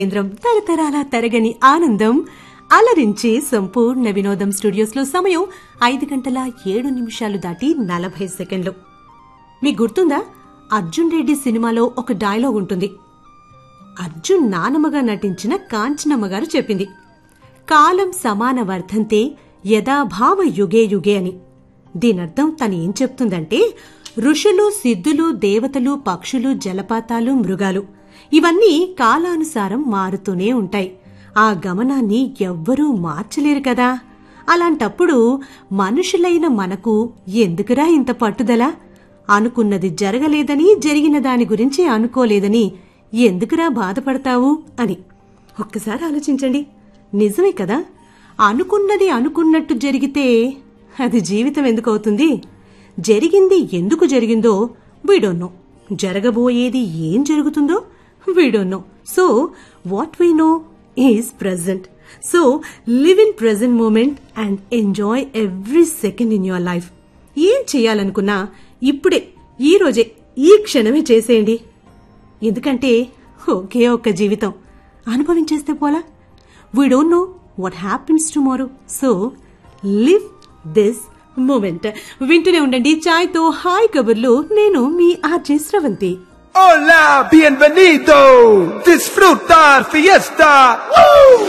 కేంద్రం తరతరాల తరగని ఆనందం అలరించే సంపూర్ణ వినోదం స్టూడియోస్ లో సమయం ఐదు గంటల ఏడు నిమిషాలు దాటి నలభై సెకండ్లు మీకు గుర్తుందా అర్జున్ రెడ్డి సినిమాలో ఒక డైలాగ్ ఉంటుంది అర్జున్ నానమ్మగా నటించిన కాంచనమ్మ గారు చెప్పింది కాలం సమాన వర్ధంతే యథాభావ యుగే యుగే అని దీనర్థం తను ఏం చెప్తుందంటే ఋషులు సిద్ధులు దేవతలు పక్షులు జలపాతాలు మృగాలు ఇవన్నీ కాలానుసారం మారుతూనే ఉంటాయి ఆ గమనాన్ని ఎవ్వరూ మార్చలేరు కదా అలాంటప్పుడు మనుషులైన మనకు ఎందుకురా ఇంత పట్టుదల అనుకున్నది జరగలేదని జరిగిన దాని గురించి అనుకోలేదని ఎందుకురా బాధపడతావు అని ఒక్కసారి ఆలోచించండి నిజమే కదా అనుకున్నది అనుకున్నట్టు జరిగితే అది జీవితం ఎందుకు అవుతుంది జరిగింది ఎందుకు జరిగిందో వీడోన్నో జరగబోయేది ఏం జరుగుతుందో వీడోన్నో so what we know is present so live in present moment and enjoy every second in your life ఏం చేయాలనుకున్నా ఇప్పుడే ఈ రోజే ఈ క్షణమే చేసేయండి ఎందుకంటే ఒకే ఒక్క జీవితం అనుభవించేస్తే పోలా we don't know what happiness tomorrow so live this moment వింటూనే ఉండండి చాయ్తో హాయ్ కబుర్లు నేను మీ RJ Sravanthi Hola, bienvenido. Disfrutar fiesta. ¡Woo!